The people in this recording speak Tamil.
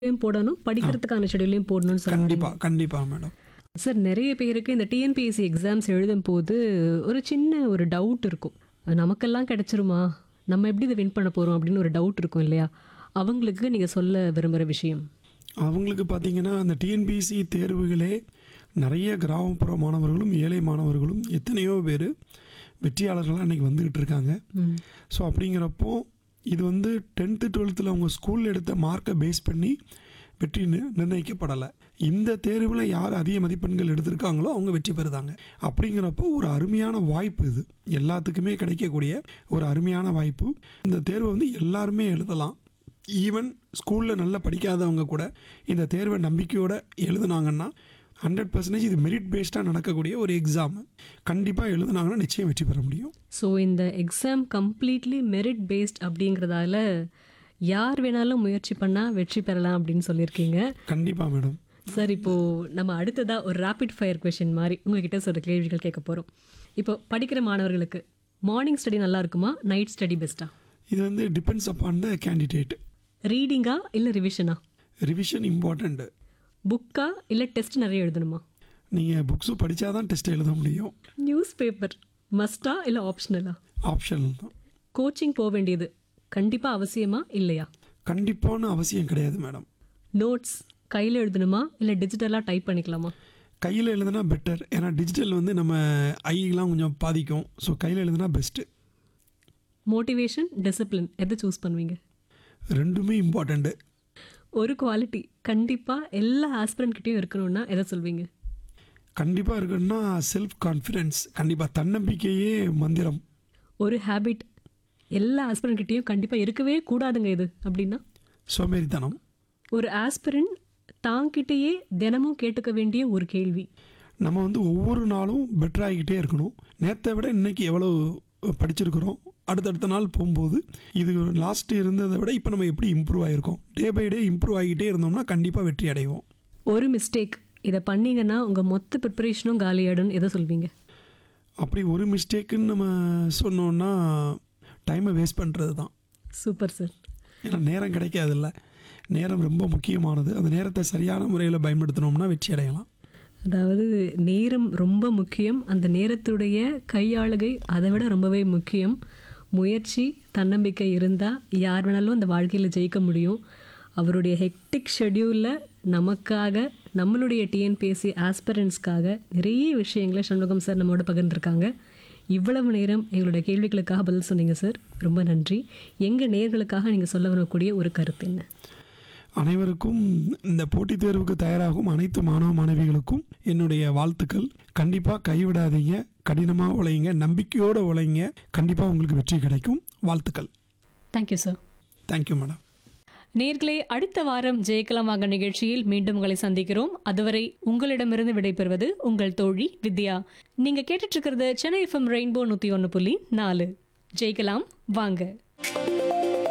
ஷெட்யூலையும் போடணும் படிக்கிறதுக்கான ஷெட்யூலையும் போடணும்னு சொல்றாங்க கண்டிப்பா கண்டிப்பா மேடம் சார் நிறைய பேருக்கு இந்த டிஎன்பிஎஸ்சி எக்ஸாம்ஸ் எழுதும் போது ஒரு சின்ன ஒரு டவுட் இருக்கும் நமக்கெல்லாம் கிடைச்சிருமா நம்ம எப்படி இதை வின் பண்ண போறோம் அப்படின்னு ஒரு டவுட் இருக்கும் இல்லையா அவங்களுக்கு நீங்க சொல்ல விரும்புற விஷயம் அவங்களுக்கு பார்த்தீங்கன்னா அந்த டிஎன்பிசி தேர்வுகளே நிறைய கிராமப்புற மாணவர்களும் ஏழை மாணவர்களும் எத்தனையோ பேர் வெற்றியாளர்களாக இன்றைக்கி வந்துக்கிட்டு இருக்காங்க ம். ஸோ அப்படிங்கிறப்போ இது வந்து டென்த்து டுவெல்த்தில் அவங்க ஸ்கூலில் எடுத்த மார்க்கை பேஸ் பண்ணி வெற்றி நி- நிர்ணயிக்கப்படலை இந்த தேர்வில் யார் அதிக மதிப்பெண்கள் எடுத்திருக்காங்களோ அவங்க வெற்றி பெறுதாங்க அப்படிங்கிறப்போ ஒரு அருமையான வாய்ப்பு இது எல்லாத்துக்குமே கிடைக்கக்கூடிய ஒரு அருமையான வாய்ப்பு இந்த தேர்வை வந்து எல்லாருமே எழுதலாம் ஈவன் ஸ்கூலில் நல்லா படிக்காதவங்க கூட இந்த தேர்வை நம்பிக்கையோடு எழுதுனாங்கன்னா ஹண்ட்ரட் பர்சன்டேஜ் இது மெரிட் பேஸ்டாக நடக்கக்கூடிய ஒரு எக்ஸாம் கண்டிப்பாக எழுதுனாங்கன்னா நிச்சயம் வெற்றி பெற முடியும் ஸோ இந்த எக்ஸாம் கம்ப்ளீட்லி மெரிட் பேஸ்ட் அப்படிங்கிறதால யார் வேணாலும் முயற்சி பண்ணால் வெற்றி பெறலாம் அப்படின்னு சொல்லியிருக்கீங்க கண்டிப்பாக மேடம் சார் இப்போ நம்ம அடுத்ததா ஒரு ரேபிட் ஃபயர் கொஷின் மாதிரி உங்ககிட்ட சில கேள்விகள் கேட்க போறோம் இப்போ படிக்கிற மாணவர்களுக்கு மார்னிங் ஸ்டடி நல்லா இருக்குமா நைட் ஸ்டடி பெஸ்ட்டா இது வந்து டிபெண்ட்ஸ் அப்பான் த கேண்டிடேட் ரீடிங்கா இல்லை ரிவிஷனா ரிவிஷன் இம்பார்ட்டண்ட்டு புக்கா இல்லை டெஸ்ட் நிறைய எழுதணுமா நீங்கள் புக்ஸு படித்தா தான் டெஸ்ட் எழுத முடியும் நியூஸ் பேப்பர் மஸ்டா இல்லை ஆப்ஷனலா ஆப்ஷனல் தான் கோச்சிங் போக வேண்டியது கண்டிப்பாக அவசியமா இல்லையா கண்டிப்பான அவசியம் கிடையாது மேடம் நோட்ஸ் கையில் எழுதணுமா இல்லை டிஜிட்டலாக டைப் பண்ணிக்கலாமா கையில் எழுதுனா பெட்டர் ஏன்னா டிஜிட்டல் வந்து நம்ம ஐலாம் கொஞ்சம் பாதிக்கும் ஸோ கையில் எழுதுனா பெஸ்ட்டு மோட்டிவேஷன் டிசிப்ளின் எதை சூஸ் பண்ணுவீங்க ரெண்டுமே இம்பார்ட்டண்ட்டு ஒரு குவாலிட்டி கண்டிப்பாக எல்லா ஆஸ்பிரண்ட் கிட்டேயும் இருக்கணும்னா எதை சொல்வீங்க கண்டிப்பாக இருக்கணும்னா செல்ஃப் கான்ஃபிடென்ஸ் கண்டிப்பாக தன்னம்பிக்கையே மந்திரம் ஒரு ஹேபிட் எல்லா ஆஸ்பிரண்ட் கிட்டேயும் கண்டிப்பாக இருக்கவே கூடாதுங்க இது அப்படின்னா சோம்பேறித்தனம் ஒரு ஆஸ்பிரண்ட் தாங்கிட்டேயே தினமும் கேட்டுக்க வேண்டிய ஒரு கேள்வி நம்ம வந்து ஒவ்வொரு நாளும் பெட்டர் ஆகிக்கிட்டே இருக்கணும் நேற்றை விட இன்னைக்கு எவ்வளோ படிச்சிருக்கிறோம் அடுத்தடுத்த நாள் போகும்போது இது லாஸ்ட் இருந்ததை விட இப்போ நம்ம எப்படி இம்ப்ரூவ் ஆகிருக்கோம் டே பை டே இம்ப்ரூவ் ஆகிக்கிட்டே இருந்தோம்னா கண்டிப்பாக வெற்றி அடைவோம் ஒரு மிஸ்டேக் இதை பண்ணீங்கன்னா உங்கள் மொத்த ப்ரிப்பரேஷனும் காலியாயிடும்னு எதை சொல்வீங்க அப்படி ஒரு மிஸ்டேக்குன்னு நம்ம சொன்னோன்னா டைமை வேஸ்ட் பண்ணுறது தான் சூப்பர் சார் ஏன்னா நேரம் கிடைக்காதுல்ல நேரம் ரொம்ப முக்கியமானது அந்த நேரத்தை சரியான முறையில் பயன்படுத்தினோம்னா வெற்றி அடையலாம் அதாவது நேரம் ரொம்ப முக்கியம் அந்த நேரத்துடைய கையாளுகை அதை விட ரொம்பவே முக்கியம் முயற்சி தன்னம்பிக்கை இருந்தால் யார் வேணாலும் அந்த வாழ்க்கையில் ஜெயிக்க முடியும் அவருடைய ஹெக்டிக் ஷெட்யூலில் நமக்காக நம்மளுடைய டிஎன்பிஎஸ்சி ஆஸ்பிரன்ஸ்க்காக நிறைய விஷயங்களை சண்முகம் சார் நம்மோட பகிர்ந்துருக்காங்க இவ்வளவு நேரம் எங்களுடைய கேள்விகளுக்காக பதில் சொன்னீங்க சார் ரொம்ப நன்றி எங்கள் நேர்களுக்காக நீங்கள் சொல்ல வரக்கூடிய ஒரு கருத்து என்ன அனைவருக்கும் இந்த போட்டித் தேர்வுக்கு தயாராகும் அனைத்து மாணவ மாணவிகளுக்கும் என்னுடைய வாழ்த்துக்கள் கண்டிப்பாக கைவிடாதீங்க கடினமாக உழைங்க நம்பிக்கையோடு உழைங்க கண்டிப்பாக உங்களுக்கு வெற்றி கிடைக்கும் வாழ்த்துக்கள் தேங்க்யூ சார் தேங்க்யூ மேடம் நேர்களே அடுத்த வாரம் ஜெயக்கலமாக நிகழ்ச்சியில் மீண்டும் உங்களை சந்திக்கிறோம் அதுவரை உங்களிடமிருந்து விடைபெறுவது உங்கள் தோழி வித்யா நீங்க கேட்டுட்டு இருக்கிறது சென்னை எஃப்எம் ரெயின்போ நூத்தி ஒன்று புள்ளி நாலு ஜெயிக்கலாம் வாங்க